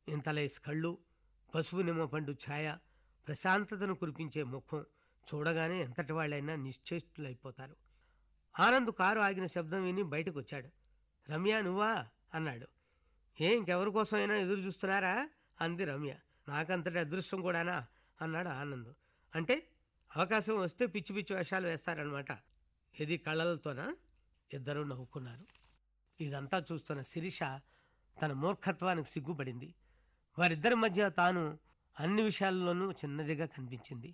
ఇంతలేసి కళ్ళు పసుపు నిమ్మ పండు ఛాయ ప్రశాంతతను కురిపించే ముఖం చూడగానే ఎంతటి వాళ్ళైనా నిశ్చేష్టులైపోతారు ఆనంద్ కారు ఆగిన శబ్దం విని బయటకు వచ్చాడు రమ్య నువ్వా అన్నాడు ఏ ఇంకెవరి కోసమైనా ఎదురు చూస్తున్నారా అంది రమ్య నాకంతటి అదృష్టం కూడానా అన్నాడు ఆనంద్ అంటే అవకాశం వస్తే పిచ్చి పిచ్చి వేషాలు వేస్తారనమాట ఇది కళ్ళలతోనా ఇద్దరూ నవ్వుకున్నారు ఇదంతా చూస్తున్న శిరీష తన మూర్ఖత్వానికి సిగ్గుపడింది వారిద్దరి మధ్య తాను అన్ని విషయాల్లోనూ చిన్నదిగా కనిపించింది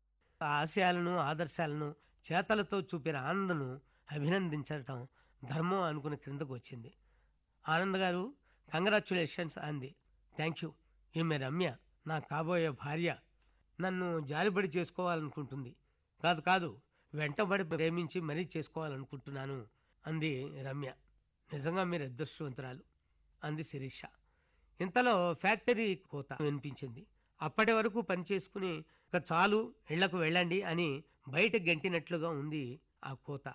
ఆ ఆశయాలను ఆదర్శాలను చేతలతో చూపిన ఆనందను అభినందించటం ధర్మం అనుకుని క్రిందకు వచ్చింది ఆనంద్ గారు కంగ్రాచులేషన్స్ అంది థ్యాంక్ యూ ఈమె రమ్య నా కాబోయే భార్య నన్ను జాలిబడి చేసుకోవాలనుకుంటుంది కాదు కాదు వెంటబడి ప్రేమించి మరీ చేసుకోవాలనుకుంటున్నాను అంది రమ్య నిజంగా మీరు అదృష్టవంతురాలు అంది శిరీష ఇంతలో ఫ్యాక్టరీ కోత వినిపించింది అప్పటి వరకు పని చేసుకుని ఇక చాలు ఇళ్లకు వెళ్ళండి అని బయట గెంటినట్లుగా ఉంది ఆ కోత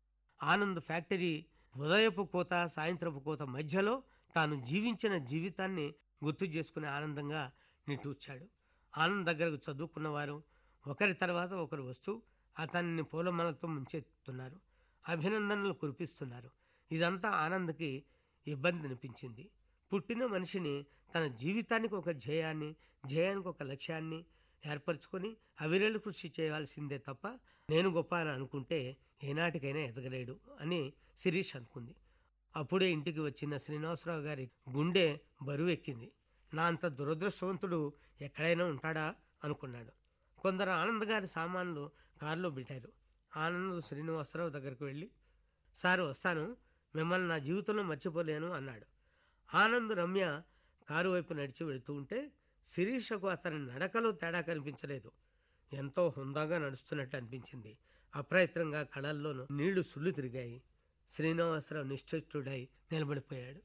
ఆనంద్ ఫ్యాక్టరీ ఉదయపు కోత సాయంత్రపు కోత మధ్యలో తాను జీవించిన జీవితాన్ని గుర్తు చేసుకుని ఆనందంగా నిట్టూర్చాడు ఆనంద్ దగ్గరకు చదువుకున్నవారు ఒకరి తర్వాత ఒకరు వస్తూ అతన్ని పూలమాలతో ముంచెత్తున్నారు అభినందనలు కురిపిస్తున్నారు ఇదంతా ఆనంద్కి ఇబ్బంది అనిపించింది పుట్టిన మనిషిని తన జీవితానికి ఒక ధ్యేయాన్ని ధ్యేయానికి ఒక లక్ష్యాన్ని ఏర్పరచుకొని అవిరలు కృషి చేయాల్సిందే తప్ప నేను గొప్ప అని అనుకుంటే ఏనాటికైనా ఎదగలేడు అని శిరీష్ అనుకుంది అప్పుడే ఇంటికి వచ్చిన శ్రీనివాసరావు గారి గుండె బరువు ఎక్కింది నా అంత దురదృష్టవంతుడు ఎక్కడైనా ఉంటాడా అనుకున్నాడు కొందరు ఆనంద్ గారి సామాన్లు కారులో పెట్టారు ఆనంద్ శ్రీనివాసరావు దగ్గరికి వెళ్ళి సార్ వస్తాను మిమ్మల్ని నా జీవితంలో మర్చిపోలేను అన్నాడు ఆనంద్ రమ్య కారు వైపు నడిచి వెళ్తూ ఉంటే శిరీషకు అతని నడకలో తేడా కనిపించలేదు ఎంతో హుందాగా నడుస్తున్నట్టు అనిపించింది అప్రయత్నంగా కళల్లోనూ నీళ్లు సుళ్ళు తిరిగాయి శ్రీనివాసరావు నిశ్చేష్టుడై నిలబడిపోయాడు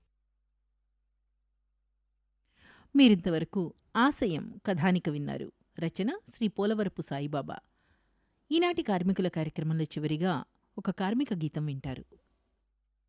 మీరింతవరకు ఆశయం కథానిక విన్నారు రచన శ్రీ పోలవరపు సాయిబాబా ఈనాటి కార్మికుల కార్యక్రమంలో చివరిగా ఒక కార్మిక గీతం వింటారు